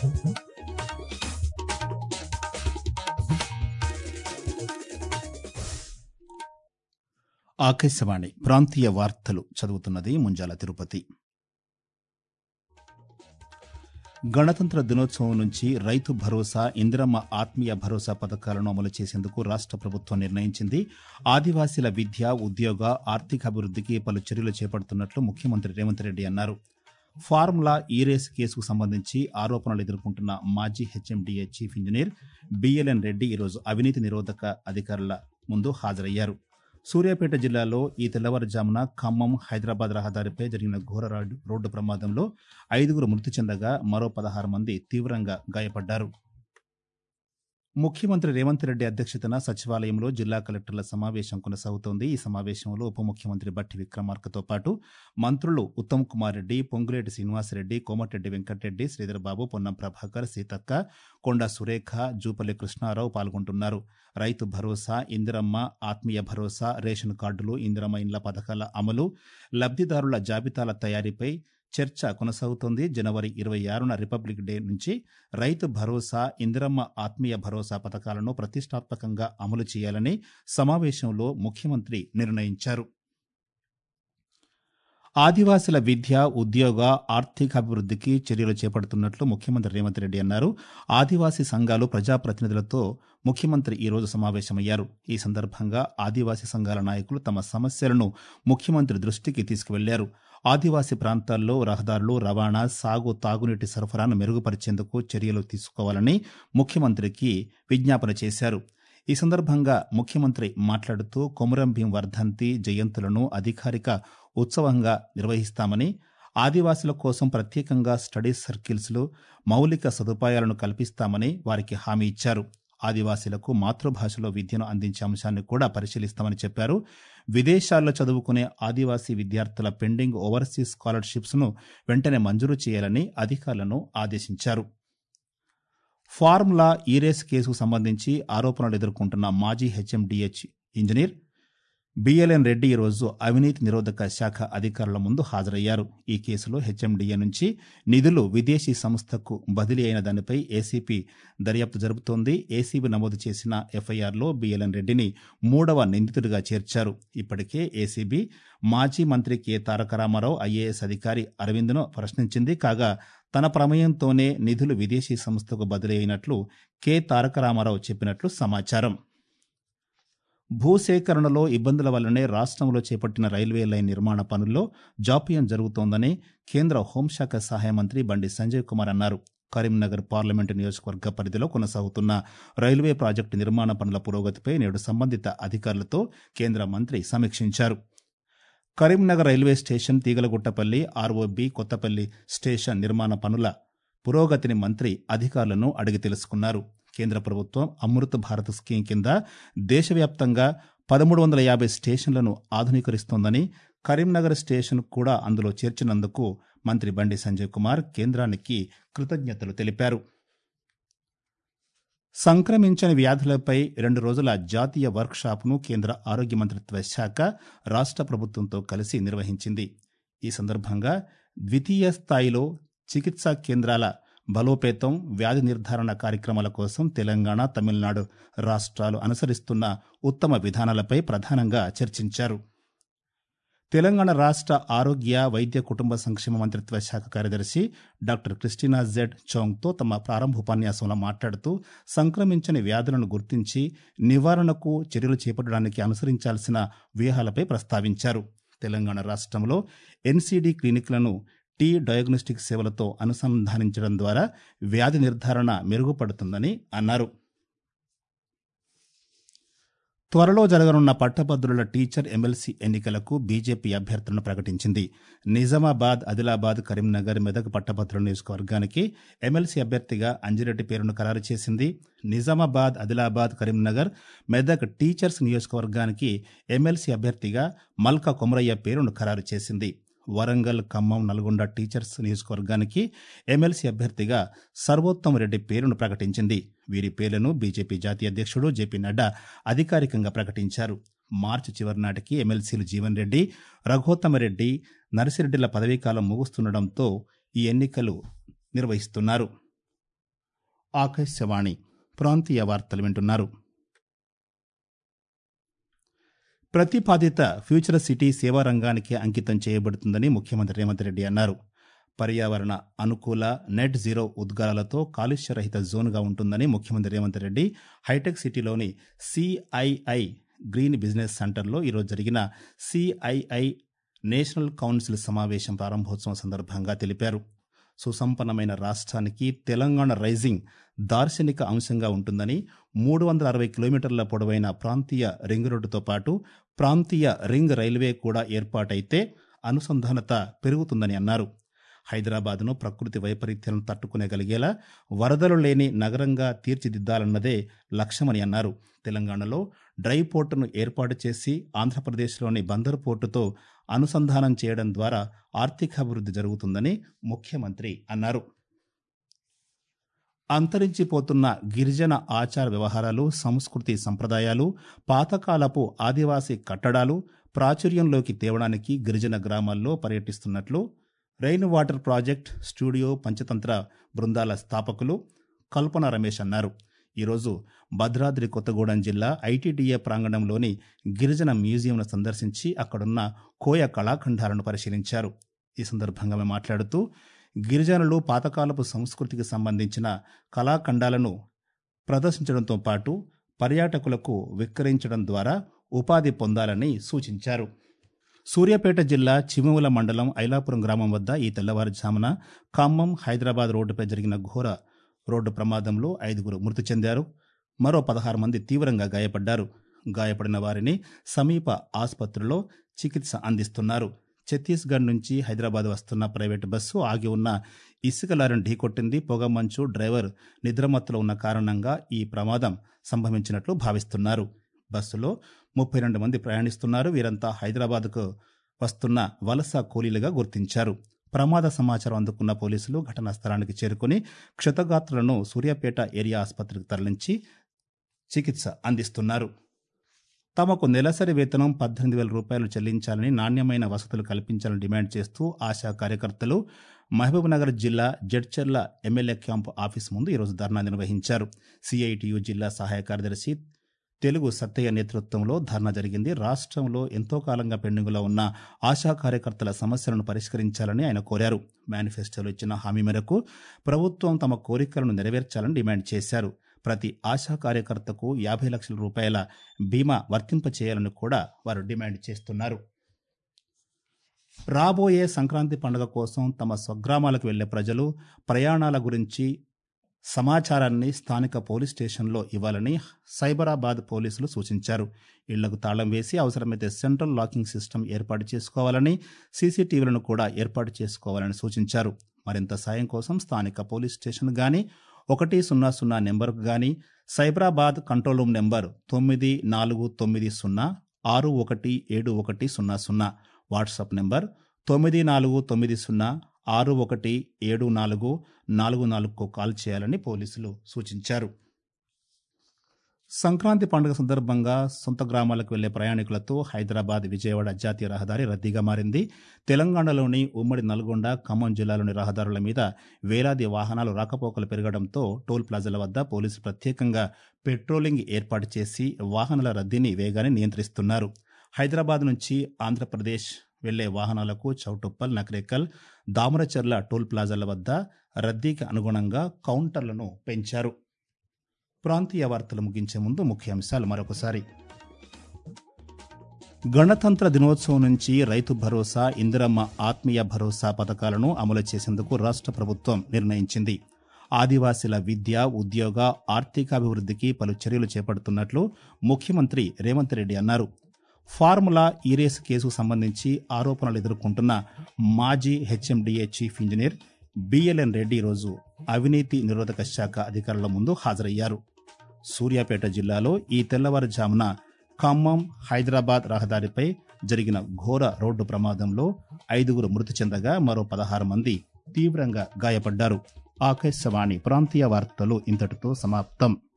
ఆకాశవాణి ప్రాంతీయ వార్తలు చదువుతున్నది ముంజాల తిరుపతి గణతంత్ర దినోత్సవం నుంచి రైతు భరోసా ఇందిరమ్మ ఆత్మీయ భరోసా పథకాలను అమలు చేసేందుకు రాష్ట ప్రభుత్వం నిర్ణయించింది ఆదివాసీల విద్య ఉద్యోగ ఆర్థికాభివృద్ధికి పలు చర్యలు చేపడుతున్నట్లు ముఖ్యమంత్రి రేవంత్ రెడ్డి అన్నారు ఫార్ములా ఈరేస్ కేసుకు సంబంధించి ఆరోపణలు ఎదుర్కొంటున్న మాజీ HMDA chief engineer BLN Reddy ఈరోజు అవినీతి నిరోధక అధికారుల ముందు హాజరయ్యారు సూర్యాపేట జిల్లాలో ఈ తెల్లవారుజామున ఖమ్మం హైదరాబాద్ రహదారిపై జరిగిన ఘోర రోడ్డు రోడ్డు ప్రమాదంలో ఐదుగురు మృతి చెందగా మరో పదహారు మంది తీవ్రంగా గాయపడ్డారు ముఖ్యమంత్రి రేవంత్ రెడ్డి అధ్యక్షతన సచివాలయంలో జిల్లా కలెక్టర్ల సమావేశం కొనసాగుతోంది ఈ సమావేశంలో ఉప ముఖ్యమంత్రి బట్టి విక్రమార్కతో పాటు మంత్రులు ఉత్తమ్ కుమార్ రెడ్డి పొంగులేటి శ్రీనివాసరెడ్డి కోమటిరెడ్డి వెంకటరెడ్డి శ్రీధర్బాబు పొన్నం ప్రభాకర్ సీతక్క కొండా సురేఖ జూపల్లి కృష్ణారావు పాల్గొంటున్నారు రైతు భరోసా ఇందిరమ్మ ఆత్మీయ భరోసా రేషన్ కార్డులు ఇందిరమ్మ ఇండ్ల పథకాల అమలు లబ్దిదారుల జాబితాల తయారీపై చర్చ కొనసాగుతోంది జనవరి ఇరవై ఆరున రిపబ్లిక్ డే నుంచి రైతు భరోసా ఇందిరమ్మ ఆత్మీయ భరోసా పథకాలను ప్రతిష్టాత్మకంగా అమలు చేయాలని సమావేశంలో ముఖ్యమంత్రి నిర్ణయించారు ఆదివాసుల విద్య ఉద్యోగ ఆర్థికాభివృద్ధికి చర్యలు చేపడుతున్నట్లు ముఖ్యమంత్రి రేవంత్ రెడ్డి అన్నారు ఆదివాసీ సంఘాలు ప్రజాప్రతినిధులతో ముఖ్యమంత్రి ఈ రోజు సమావేశమయ్యారు ఈ సందర్భంగా ఆదివాసీ సంఘాల నాయకులు తమ సమస్యలను ముఖ్యమంత్రి దృష్టికి తీసుకువెళ్లారు ఆదివాసీ ప్రాంతాల్లో రహదారులు రవాణా సాగు తాగునీటి సరఫరాను మెరుగుపరిచేందుకు చర్యలు తీసుకోవాలని ముఖ్యమంత్రికి విజ్ఞాపన చేశారు ఈ సందర్భంగా ముఖ్యమంత్రి మాట్లాడుతూ కొమురం భీం వర్ధంతి జయంతులను అధికారిక ఉత్సవంగా నిర్వహిస్తామని ఆదివాసుల కోసం ప్రత్యేకంగా స్టడీ సర్కిల్స్లో మౌలిక సదుపాయాలను కల్పిస్తామని వారికి హామీ ఇచ్చారు ఆదివాసీలకు మాతృభాషలో విద్యను అందించే అంశాన్ని కూడా పరిశీలిస్తామని చెప్పారు విదేశాల్లో చదువుకునే ఆదివాసీ విద్యార్థుల పెండింగ్ ఓవర్సీస్ స్కాలర్షిప్స్ ను వెంటనే మంజూరు చేయాలని అధికారులను ఆదేశించారు ఫార్ములా ఈరేస్ కేసుకు సంబంధించి ఆరోపణలు ఎదుర్కొంటున్న మాజీ హెచ్ఎండిహెచ్ ఇంజనీర్ బిఎల్ఎన్ రెడ్డి ఈరోజు అవినీతి నిరోధక శాఖ అధికారుల ముందు హాజరయ్యారు ఈ కేసులో హెచ్ఎండిఏ నుంచి నిధులు విదేశీ సంస్థకు బదిలీ అయిన దానిపై ఏసీపీ దర్యాప్తు జరుపుతోంది ఏసీబీ నమోదు చేసిన ఎఫ్ఐఆర్లో బిఎల్ఎన్ రెడ్డిని మూడవ నిందితుడిగా చేర్చారు ఇప్పటికే ఏసీబీ మాజీ మంత్రి కె తారక రామారావు ఐఏఎస్ అధికారి అరవింద్ను ప్రశ్నించింది కాగా తన ప్రమేయంతోనే నిధులు విదేశీ సంస్థకు బదిలీ అయినట్లు కె తారక రామారావు చెప్పినట్లు సమాచారం భూసేకరణలో ఇబ్బందుల వల్లనే రాష్ట్రంలో చేపట్టిన రైల్వే లైన్ నిర్మాణ పనుల్లో జాప్యం జరుగుతోందని కేంద్ర హోంశాఖ సహాయ మంత్రి బండి సంజయ్ కుమార్ అన్నారు కరీంనగర్ పార్లమెంటు నియోజకవర్గ పరిధిలో కొనసాగుతున్న రైల్వే ప్రాజెక్టు నిర్మాణ పనుల పురోగతిపై నేడు సంబంధిత అధికారులతో కేంద్ర మంత్రి సమీక్షించారు Karimnagar railway station Theegalaguttapalli ROB Kothapalli station నిర్మాణ పనుల పురోగతిని మంత్రి అధికారులను అడిగి తెలుసుకున్నారు కేంద్ర ప్రభుత్వం అమృత్ భారత్ స్కీమ్ కింద దేశవ్యాప్తంగా పదమూడు వందల యాభై స్టేషన్లను ఆధునీకరిస్తోందని కరీంనగర్ స్టేషన్ కూడా అందులో చేర్చినందుకు మంత్రి బండి సంజయ్ కుమార్ కేంద్రానికి కృతజ్ఞతలు తెలిపారు సంక్రమించని వ్యాధులపై రెండు రోజుల జాతీయ వర్క్షాప్ను కేంద్ర ఆరోగ్య మంత్రిత్వ శాఖ రాష్ట్ర ప్రభుత్వంతో కలిసి నిర్వహించింది ఈ సందర్భంగా ద్వితీయ స్థాయిలో చికిత్సా కేంద్రాల బలోపేతం వ్యాధి నిర్ధారణ కార్యక్రమాల కోసం తెలంగాణ తమిళనాడు రాష్ట్రాలు అనుసరిస్తున్న ఉత్తమ విధానాలపై ప్రధానంగా చర్చించారు తెలంగాణ రాష్ట్ర ఆరోగ్య వైద్య కుటుంబ సంక్షేమ మంత్రిత్వ శాఖ కార్యదర్శి డాక్టర్ క్రిస్టినా జెడ్ చౌంగ్తో తమ ప్రారంభోపన్యాసంలో మాట్లాడుతూ సంక్రమించని వ్యాధులను గుర్తించి నివారణకు చర్యలు చేపట్టడానికి అనుసరించాల్సిన వ్యూహాలపై ప్రస్తావించారు తెలంగాణ రాష్ట్రంలో ఎన్సీడీ క్లినిక్లను టీ డయాగ్నోస్టిక్ సేవలతో అనుసంధానించడం ద్వారా వ్యాధి నిర్ధారణ మెరుగుపడుతుందని అన్నారు త్వరలో జరగనున్న పట్టభద్రుల టీచర్ ఎమ్మెల్సీ ఎన్నికలకు బీజేపీ అభ్యర్థులను ప్రకటించింది నిజామాబాద్ ఆదిలాబాద్ కరీంనగర్ మెదక్ పట్టభద్రుల నియోజకవర్గానికి ఎమ్మెల్సీ అభ్యర్థిగా అంజిరెడ్డి పేరును ఖరారు చేసింది నిజామాబాద్ ఆదిలాబాద్ కరీంనగర్ మెదక్ టీచర్స్ నియోజకవర్గానికి ఎమ్మెల్సీ అభ్యర్థిగా మల్కా కొమరయ్య పేరును ఖరారు చేసింది వరంగల్ ఖమ్మం నల్గొండ టీచర్స్ నియోజకవర్గానికి ఎమ్మెల్సీ అభ్యర్థిగా సర్వోత్తమ్ రెడ్డి పేరును ప్రకటించింది వీరి పేర్లను బీజేపీ జాతీయ అధ్యక్షుడు జేపీ నడ్డా అధికారికంగా ప్రకటించారు మార్చి చివరి నాటికి ఎమ్మెల్సీలు జీవన్ రెడ్డి రఘోత్తమరెడ్డి నర్సిరెడ్డిల పదవీకాలం ముగుస్తుండటంతో ఈ ఎన్నికలు నిర్వహిస్తున్నారు ఆకాశవాణి ప్రాంతీయ వార్తలు వింటున్నారు ప్రతిపాదిత ఫ్యూచర్ సిటీ సేవా రంగానికి అంకితం చేయబడుతుందని ముఖ్యమంత్రి రేవంత్ రెడ్డి అన్నారు పర్యావరణ అనుకూల నెట్ జీరో ఉద్గారాలతో కాలుష్యరహిత జోన్గా ఉంటుందని ముఖ్యమంత్రి రేవంత్ రెడ్డి హైటెక్ సిటీలోని సిఐఐ గ్రీన్ బిజినెస్ సెంటర్లో ఈరోజు జరిగిన సిఐఐ నేషనల్ కౌన్సిల్ సమావేశం ప్రారంభోత్సవం సందర్భంగా తెలిపారు సుసంపన్నమైన రాష్ట్రానికి తెలంగాణ రైజింగ్ దార్శనిక అంశంగా ఉంటుందని మూడు వందల అరవై కిలోమీటర్ల పొడవైన ప్రాంతీయ రింగ్ రోడ్డుతో పాటు ప్రాంతీయ రింగ్ రైల్వే కూడా ఏర్పాటైతే అనుసంధానత పెరుగుతుందని అన్నారు హైదరాబాద్ను ప్రకృతి వైపరీత్యాలను తట్టుకునేగలిగేలా వరదలు లేని నగరంగా తీర్చిదిద్దాలన్నదే లక్ష్యమని అన్నారు తెలంగాణలో డ్రై పోర్టును ఏర్పాటు చేసి ఆంధ్రప్రదేశ్లోని బందరు పోర్టుతో అనుసంధానం చేయడం ద్వారా ఆర్థికాభివృద్ధి జరుగుతుందని ముఖ్యమంత్రి అన్నారు అంతరించిపోతున్న గిరిజన ఆచార వ్యవహారాలు సంస్కృతి సంప్రదాయాలు పాతకాలపు ఆదివాసీ కట్టడాలు ప్రాచుర్యంలోకి తేవడానికి గిరిజన గ్రామాల్లో పర్యటిస్తున్నట్లు rain water project studio Panchatantra బృందాల స్థాపకులు కల్పన రమేష్ అన్నారు ఈరోజు భద్రాద్రి కొత్తగూడెం జిల్లా ఐటీడీఏ ప్రాంగణంలోని గిరిజన మ్యూజియంను సందర్శించి అక్కడున్న కోయ కళాఖండాలను పరిశీలించారు ఈ సందర్భంగా ఆమె మాట్లాడుతూ గిరిజనులు పాతకాలపు సంస్కృతికి సంబంధించిన కళాఖండాలను ప్రదర్శించడంతో పాటు పర్యాటకులకు విక్రయించడం ద్వారా ఉపాధి పొందాలని సూచించారు సూర్యాపేట జిల్లా చిముముల మండలం ఐలాపురం గ్రామం వద్ద ఈ తెల్లవారుజామున ఖమ్మం హైదరాబాద్ రోడ్డుపై జరిగిన ఘోర రోడ్డు ప్రమాదంలో ఐదుగురు మృతి చెందారు మరో పదహారు మంది తీవ్రంగా గాయపడ్డారు గాయపడిన వారిని సమీప ఆసుపత్రిలో చికిత్స అందిస్తున్నారు ఛత్తీస్గఢ్ నుంచి హైదరాబాద్ వస్తున్న ప్రైవేటు బస్సు ఆగి ఉన్న ఇసుక లారీని ఢీకొట్టింది పొగమంచు డ్రైవర్ నిద్రమత్తులో ఉన్న కారణంగా ఈ ప్రమాదం సంభవించినట్లు భావిస్తున్నారు బస్సులో ముప్పై రెండు మంది ప్రయాణిస్తున్నారు వీరంతా హైదరాబాద్కు వస్తున్న వలస కూలీలుగా గుర్తించారు ప్రమాద సమాచారం అందుకున్న పోలీసులు ఘటనా స్థలానికి చేరుకుని క్షతగాత్రులను సూర్యాపేట ఏరియా ఆసుపత్రికి తరలించి చికిత్స అందిస్తున్నారు తమకు నెలసరి వేతనం పద్దెనిమిది వేల రూపాయలు చెల్లించాలని నాణ్యమైన వసతులు కల్పించాలని డిమాండ్ చేస్తూ ఆశా కార్యకర్తలు మహబూబ్నగర్ జిల్లా జడ్చర్ల ఎమ్మెల్యే క్యాంపు ఆఫీస్ ముందు ఈరోజు ధర్నా నిర్వహించారు సిఐటియు జిల్లా సహాయ కార్యదర్శి తెలుగు సత్తయ్య నేతృత్వంలో ధర్నా జరిగింది రాష్ట్రంలో ఎంతో కాలంగా పెండింగులో ఉన్న ఆశా కార్యకర్తల సమస్యలను పరిష్కరించాలని ఆయన కోరారు మేనిఫెస్టోలో ఇచ్చిన హామీ మేరకు ప్రభుత్వం తమ కోరికలను నెరవేర్చాలని డిమాండ్ చేశారు ప్రతి ఆశా కార్యకర్తకు యాభై లక్షల రూపాయల బీమా వర్తింపచేయాలని కూడా వారు డిమాండ్ చేస్తున్నారు రాబోయే సంక్రాంతి పండుగ కోసం తమ స్వగ్రామాలకు వెళ్లే ప్రజలు ప్రయాణాల గురించి సమాచారాన్ని స్థానిక పోలీస్ స్టేషన్లో ఇవ్వాలని సైబరాబాద్ పోలీసులు సూచించారు ఇళ్లకు తాళం వేసి అవసరమైతే సెంట్రల్ లాకింగ్ సిస్టమ్ ఏర్పాటు చేసుకోవాలని సీసీటీవీలను కూడా ఏర్పాటు చేసుకోవాలని సూచించారు మరింత సాయం కోసం స్థానిక పోలీస్ స్టేషన్ గాని ఒకటి సున్నా సున్నా నెంబర్కు గాని సైబరాబాద్ కంట్రోల్ రూమ్ నెంబర్ తొమ్మిది నాలుగు తొమ్మిది సున్నా ఆరు ఒకటి ఏడు ఒకటి సున్నా సున్నా వాట్సాప్ నెంబర్ తొమ్మిది నాలుగు తొమ్మిది సున్నా ఆరు ఒకటి ఏడు నాలుగు నాలుగు నాలుగుకు కాల్ చేయాలని పోలీసులు సూచించారు సంక్రాంతి పండుగ సందర్భంగా సొంత గ్రామాలకు వెళ్లే ప్రయాణికులతో హైదరాబాద్ విజయవాడ జాతీయ రహదారి రద్దీగా మారింది తెలంగాణలోని ఉమ్మడి నల్గొండ ఖమ్మం జిల్లాలోని రహదారుల మీద వేలాది వాహనాలు రాకపోకలు పెరగడంతో టోల్ ప్లాజాల వద్ద పోలీసులు ప్రత్యేకంగా పెట్రోలింగ్ ఏర్పాటు చేసి వాహనాల రద్దీని వేగాన్ని నియంత్రిస్తున్నారు హైదరాబాద్ నుంచి ఆంధ్రప్రదేశ్ వెళ్లే వాహనాలకు చౌటుప్పల్ నకరేకల్ దామరచర్ల టోల్ ప్లాజాల వద్ద రద్దీకి అనుగుణంగా కౌంటర్లను పెంచారు ప్రాంతీయ వార్తలు ముగించే ముందు ముఖ్యాంశాలు మరొకసారి గణతంత్ర దినోత్సవం నుంచి రైతు భరోసా ఇందిరమ్మ ఆత్మీయ భరోసా పథకాలను అమలు చేసేందుకు రాష్ట్ర ప్రభుత్వం నిర్ణయించింది ఆదివాసీల విద్య ఉద్యోగ ఆర్థికాభివృద్ధికి పలు చర్యలు చేపడుతున్నట్లు ముఖ్యమంత్రి రేవంత్ రెడ్డి అన్నారు ఫార్ములా ఈరేస్ కేసుకు సంబంధించి ఆరోపణలు ఎదుర్కొంటున్న మాజీ HMDA chief engineer BLN Reddy ఈరోజు అవినీతి నిరోధక శాఖ అధికారుల ముందు హాజరయ్యారు సూర్యాపేట జిల్లాలో ఈ తెల్లవారుజామున ఖమ్మం హైదరాబాద్ రహదారిపై జరిగిన ఘోర రోడ్డు ప్రమాదంలో ఐదుగురు మృతి చెందగా మరో పదహారు మంది తీవ్రంగా గాయపడ్డారు ఆకాశవాణి ప్రాంతీయ వార్తలు ఇంతటితో సమాప్తం